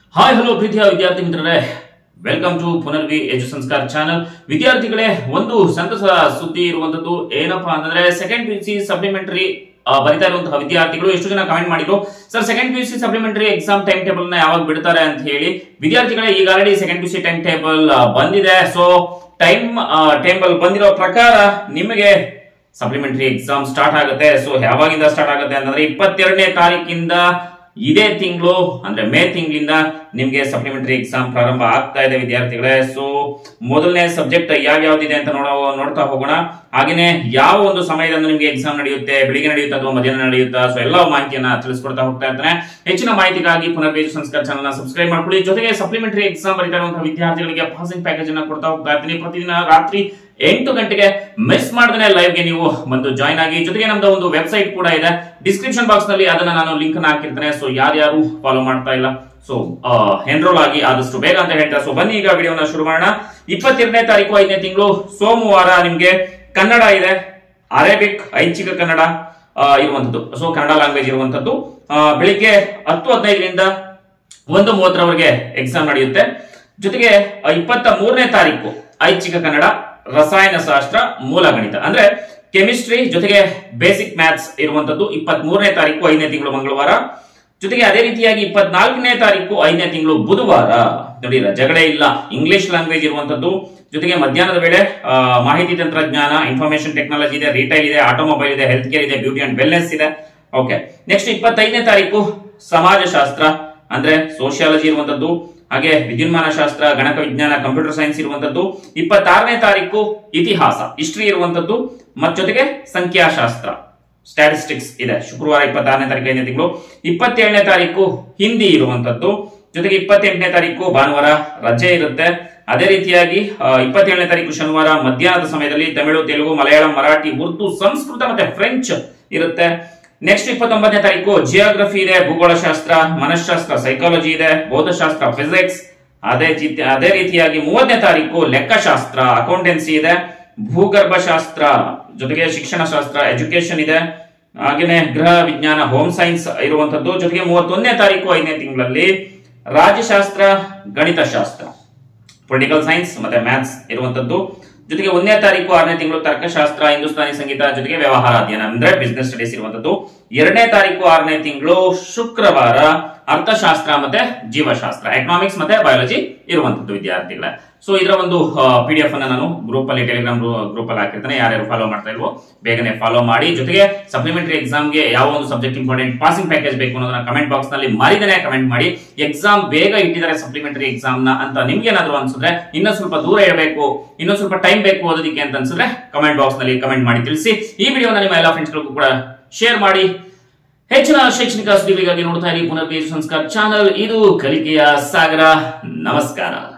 hi hello ಪ್ರೀತಿಯ ವಿದ್ಯಾರ್ಥಿ ಮಿತ್ರರೇ ವೆಲ್ಕಮ್ ಟು ಪುನರ್ವಿ ಎಜು ಸಂಸ್ಕಾರ ಚಾನಲ್ ವಿದ್ಯಾರ್ಥಿಗಳೇ ಒಂದು ಸಂತಸ ಸುದ್ದಿ ಇರುವಂತದ್ದು ಏನಪ್ಪಾ ಅಂತಂದ್ರೆ second P U C supplementary ಬರಿತಾ ಇರುವಂತಹ ವಿದ್ಯಾರ್ಥಿಗಳು ಎಷ್ಟು ಜನ ಕಮೆಂಟ್ ಮಾಡಿದ್ರು sir second P U C supplementary exam time table ನ ಯಾವಾಗ ಬಿಡ್ತಾರೆ ಅಂತ ಹೇಳಿ ವಿದ್ಯಾರ್ಥಿಗಳೇ ಈಗ already second P U C time table ಬಂದಿದೆ ಸೊ ಟೈಮ್ ಟೇಬಲ್ ಬಂದಿರೋ ಪ್ರಕಾರ ನಿಮಗೆ ಸಪ್ಲಿಮೆಂಟರಿ ಎಕ್ಸಾಮ್ ಸ್ಟಾರ್ಟ್ ಆಗುತ್ತೆ ಸೊ ಯಾವಾಗಿಂದ ಸ್ಟಾರ್ಟ್ ಆಗುತ್ತೆ ಅಂತಂದ್ರೆ ಇಪ್ಪತ್ತೆರಡನೇ ತಾರೀಕಿಂದ ಇದೇ ತಿಂಗಳು ಅಂದ್ರೆ ಮೇ ತಿಂಗಳಿಂದ ನಿಮ್ಗೆ ಸಪ್ಲಿಮೆಂಟರಿ ಎಕ್ಸಾಮ್ ಪ್ರಾರಂಭ ಆಗ್ತಾ ಇದೆ ವಿದ್ಯಾರ್ಥಿಗಳೇ ಸೊ ಮೊದಲನೇ ಸಬ್ಜೆಕ್ಟ್ ಯಾವ್ಯಾವ್ದಿದೆ ಅಂತ ನೋಡೋ ನೋಡ್ತಾ ಹೋಗೋಣ ಹಾಗೇನೆ ಯಾವ ಒಂದು ಸಮಯದಂದು ನಿಮ್ಗೆ ಎಕ್ಸಾಮ್ ನಡೆಯುತ್ತೆ ಬೆಳಿಗ್ಗೆ ನಡೆಯುತ್ತೆ ಅಥವಾ ಮಧ್ಯಾಹ್ನ ನಡೆಯುತ್ತಾ ಸೊ ಎಲ್ಲ ಮಾಹಿತಿಯನ್ನ ತಿಳಿಸ್ಕೊಡ್ತಾ ಹೋಗ್ತಾ ಇರ್ತಾನೆ ಹೆಚ್ಚಿನ ಮಾಹಿತಿಗಾಗಿ ಪುನರ್ವೇಜು ಸಂಸ್ಕಾರ ಚಾನಲ್ ನ ಸಬ್ಸ್ಕ್ರೈಬ್ ಮಾಡ್ಕೊಳ್ಳಿ ಜೊತೆಗೆ ಸಪ್ಲಿಮೆಂಟರಿ ಎಕ್ಸಾಮ್ ಬರೀತಾ ಇರುವಂತಹ ವಿದ್ಯಾರ್ಥಿಗಳಿಗೆ ಪಾಸಿಂಗ್ ಪ್ಯಾಕೇಜ್ ಅನ್ನ ಕೊಡ್ತಾ ಹೋಗ್ತಾ ಇರ್ತೀನಿ ಪ್ರತಿದಿನ ರಾತ್ರಿ ಎಂಟು ಗಂಟೆಗೆ ಮಿಸ್ ಮಾಡದೇ ಲೈವ್ ಗೆ ನೀವು ಬಂದು ಜಾಯ್ನ್ ಆಗಿ ಜೊತೆಗೆ ನಮ್ದು ಒಂದು ವೆಬ್ಸೈಟ್ ಕೂಡ ಇದೆ ಡಿಸ್ಕ್ರಿಪ್ಷನ್ ಬಾಕ್ಸ್ ನಲ್ಲಿ ಅದನ್ನ ನಾನು ಲಿಂಕ್ ಹಾಕಿರ್ತೇನೆ ಸೊ ಯಾರ್ಯಾರು ಫಾಲೋ ಮಾಡ್ತಾ ಇಲ್ಲ ಸೊ ಎನ್ರೋಲ್ ಆಗಿ ಆದಷ್ಟು ಬೇಗ ಅಂತ ಹೇಳ್ತಾರೆ ಸೊ ಬನ್ನಿ ಈಗ ವಿಡಿಯೋನ ಶುರು ಮಾಡೋಣ ಇಪ್ಪತ್ತೆರಡನೇ ತಾರೀಕು ಐದನೇ ತಿಂಗಳು ಸೋಮವಾರ ನಿಮ್ಗೆ ಕನ್ನಡ ಇದೆ ಅರೇಬಿಕ್ ಐಚ್ಛಿಕ ಕನ್ನಡ ಆ, ಇರುವಂತದ್ದು ಸೊ ಕನ್ನಡ ಲ್ಯಾಂಗ್ವೇಜ್ ಇರುವಂತದ್ದು ಆ, ಬೆಳಿಗ್ಗೆ ಹತ್ತು ಹದಿನೈದರಿಂದ ಒಂದು ಮೂವತ್ತರವರೆಗೆ ಎಕ್ಸಾಮ್ ನಡೆಯುತ್ತೆ ಜೊತೆಗೆ ಇಪ್ಪತ್ತ ಮೂರನೇ ತಾರೀಕು ಐಚ್ಛಿಕ ಕನ್ನಡ ರಸಾಯನ ಶಾಸ್ತ್ರ ಮೂಲ ಗಣಿತ ಅಂದ್ರೆ ಕೆಮಿಸ್ಟ್ರಿ ಜೊತೆಗೆ ಬೇಸಿಕ್ ಮ್ಯಾಥ್ಸ್ ಇರುವಂತದ್ದು ಇಪ್ಪತ್ತ್ ಮೂರನೇ ತಾರೀಕು ಐದನೇ ತಿಂಗಳು ಮಂಗಳವಾರ ಜೊತೆಗೆ ಅದೇ ರೀತಿಯಾಗಿ ಇಪ್ಪತ್ನಾಲ್ಕನೇ ತಾರೀಕು ಐದನೇ ತಿಂಗಳು ಬುಧವಾರ ನೋಡಿ ರಜಗಳೇ ಇಲ್ಲ ಇಂಗ್ಲಿಷ್ ಲ್ಯಾಂಗ್ವೇಜ್ ಇರುವಂತದ್ದು ಜೊತೆಗೆ ಮಧ್ಯಾಹ್ನದ ವೇಳೆ ಆ, ಮಾಹಿತಿ ತಂತ್ರಜ್ಞಾನ ಇನ್ಫಾರ್ಮೇಶನ್ ಟೆಕ್ನಾಲಜಿ ಇದೆ ರಿಟೈಲ್ ಇದೆ ಆಟೋಮೊಬೈಲ್ ಇದೆ ಹೆಲ್ತ್ ಕೇರ್ ಇದೆ ಬ್ಯೂಟಿ ಅಂಡ್ ವೆಲ್ನೆಸ್ ಇದೆ ಓಕೆ ನೆಕ್ಸ್ಟ್ ಇಪ್ಪತ್ತೈದನೇ ತಾರೀಕು ಸಮಾಜಶಾಸ್ತ್ರ ಅಂದ್ರೆ ಸೋಷಿಯಾಲಜಿ ಇರುವಂತದ್ದು ಹಾಗೆ ವಿದ್ಯುನ್ಮಾನ ಶಾಸ್ತ್ರ ಗಣಕ ವಿಜ್ಞಾನ ಕಂಪ್ಯೂಟರ್ ಸೈನ್ಸ್ ಇರುವಂತದ್ದು ಇಪ್ಪತ್ತಾರನೇ ತಾರೀಕು ಇತಿಹಾಸ ಹಿಸ್ಟ್ರಿ ಇರುವಂತದ್ದು ಮತ್ತು ಜೊತೆಗೆ ಸಂಖ್ಯಾಶಾಸ್ತ್ರ ಸ್ಟ್ಯಾಟಿಸ್ಟಿಕ್ಸ್ ಇದೆ ಶುಕ್ರವಾರ ಇಪ್ಪತ್ತಾರನೇ ತಾರೀಕು ಐದನೇ ತಿಂಗಳು ಇಪ್ಪತ್ತೇಳನೇ ತಾರೀಕು ಹಿಂದಿ ಇರುವಂತದ್ದು ಜೊತೆಗೆ ಇಪ್ಪತ್ತೆಂಟನೇ ತಾರೀಕು ಭಾನುವಾರ ರಜೆ ಇರುತ್ತೆ ಅದೇ ರೀತಿಯಾಗಿ ಆ, ಇಪ್ಪತ್ತೇಳನೇ ತಾರೀಕು ಶನಿವಾರ ಮಧ್ಯಾಹ್ನದ ಸಮಯದಲ್ಲಿ ತಮಿಳು ತೆಲುಗು ಮಲಯಾಳಂ ಮರಾಠಿ ಉರ್ದು ಸಂಸ್ಕೃತ ಮತ್ತೆ ಫ್ರೆಂಚ್ ಇರುತ್ತೆ ನೆಕ್ಸ್ಟ್ ಇಪ್ಪತ್ತೊಂಬತ್ತನೇ ತಾರೀಕು ಜಿಯೋಗ್ರಫಿ ಇದೆ ಭೂಗೋಳಶಾಸ್ತ್ರ ಮನಃಶಾಸ್ತ್ರ ಸೈಕಾಲಜಿ ಇದೆ ಭೌತಶಾಸ್ತ್ರ ಫಿಸಿಕ್ಸ್ ಅದೇ ಜೀತಿ- ಅದೇ ರೀತಿಯಾಗಿ ಮೂವತ್ತನೇ ತಾರೀಕು ಲೆಕ್ಕಶಾಸ್ತ್ರ ಅಕೌಂಟೆನ್ಸಿ ಇದೆ ಭೂಗರ್ಭಶಾಸ್ತ್ರ ಜೊತೆಗೆ ಶಿಕ್ಷಣ ಶಾಸ್ತ್ರ ಎಜುಕೇಶನ್ ಇದೆ ಹಾಗೇನೆ ಗೃಹ ವಿಜ್ಞಾನ ಹೋಮ್ ಸೈನ್ಸ್ ಇರುವಂತದ್ದು ಜೊತೆಗೆ ಮೂವತ್ತೊಂದನೇ ತಾರೀಕು ಐದನೇ ತಿಂಗಳಲ್ಲಿ ರಾಜ್ಯಶಾಸ್ತ್ರ ಗಣಿತಶಾಸ್ತ್ರ ಪೊಲಿಟಿಕಲ್ ಸೈನ್ಸ್ ಮತ್ತೆ ಮ್ಯಾಥ್ಸ್ ಇರುವಂತದ್ದು ಜೊತೆಗೆ ಒಂದನೇ ತಾರೀಕು ಆರನೇ ತಿಂಗಳು ತರ್ಕಶಾಸ್ತ್ರ ಹಿಂದೂಸ್ತಾನಿ ಸಂಗೀತ ಜೊತೆಗೆ ವ್ಯವಹಾರ ಅಧ್ಯಯನ ಅಂದ್ರೆ ಬಿಸ್ನೆಸ್ ಸ್ಟಡೀಸ್ ಇರುವಂತದ್ದು ಎರಡನೇ ತಾರೀಕು ಆರನೇ ತಿಂಗಳು ಶುಕ್ರವಾರ ಅರ್ಥಶಾಸ್ತ್ರ ಮತ್ತೆ ಜೀವಶಾಸ್ತ್ರ ಎಕನಾಮಿಕ್ಸ್ ಮತ್ತೆ ಬಯಾಲಜಿ ಇರುವಂತದ್ದು ವಿದ್ಯಾರ್ಥಿಗಳ ಸೊ ಇದರ ಒಂದು ಪಿ ಡಿ ಎಫ್ ಅನ್ನ ನಾನು ಗ್ರೂಪ್ ಅಲ್ಲಿ ಟೆಲಿಗ್ರಾಮ್ ಗ್ರೂಪ್ ಅಲ್ಲಿ ಹಾಕಿರ್ತೇನೆ ಯಾರ್ಯಾರು ಫಾಲೋ ಮಾಡ್ತಾ ಇಲ್ವೋ ಬೇಗನೆ ಫಾಲೋ ಮಾಡಿ ಜೊತೆಗೆ ಸಪ್ಲಿಮೆಂಟರಿ ಎಕ್ಸಾಮ್ಗೆ ಯಾವ ಒಂದು ಸಬ್ಜೆಕ್ಟ್ ಇಂಪಾರ್ಟೆಂಟ್ ಪಾಸಿಂಗ್ ಪ್ಯಾಕೇಜ್ ಬೇಕು ಅನ್ನೋದನ್ನ ಕಮೆಂಟ್ ಬಾಕ್ಸ್ ನಲ್ಲಿ ಮರಿದನೆ ಕಮೆಂಟ್ ಮಾಡಿ ಎಕ್ಸಾಮ್ ಬೇಗ ಇಟ್ಟಿದ್ದಾರೆ ಸಪ್ಲಿಮೆಂಟರಿ ಎಕ್ಸಾಮ್ ನ ಅಂತ ನಿಮ್ಗೆ ಏನಾದ್ರು ಅನ್ಸಿದ್ರೆ ಇನ್ನೊಂದು ಸ್ವಲ್ಪ ದೂರ ಇರಬೇಕು ಇನ್ನೊಂದು ಸ್ವಲ್ಪ ಟೈಮ್ ಬೇಕು ಓದೋದಕ್ಕೆ ಅಂತ ಅನ್ಸಿದ್ರೆ ಕಮೆಂಟ್ ಬಾಕ್ಸ್ ನಲ್ಲಿ ಕಮೆಂಟ್ ಮಾಡಿ ತಿಳಿಸಿ ಈ ವಿಡಿಯೋನ ನಿಮ್ಮ ಎಲ್ಲ ಫ್ರೆಂಡ್ಸ್ ಗಳಿಗೂ ಕೂಡ ಶೇರ್ ಮಾಡಿ ಹೆಚ್ಚಿನ ಶೈಕ್ಷಣಿಕ ಸುದ್ದಿಗಳಿಗಾಗಿ ನೋಡ್ತಾ ಇರಿ ಪುನರ್ವೇಜ್ ಸಂಸ್ಕಾರ ಚಾನಲ್ ಇದು ಕಲಿಕೆಯ ಸಾಗರ ನಮಸ್ಕಾರ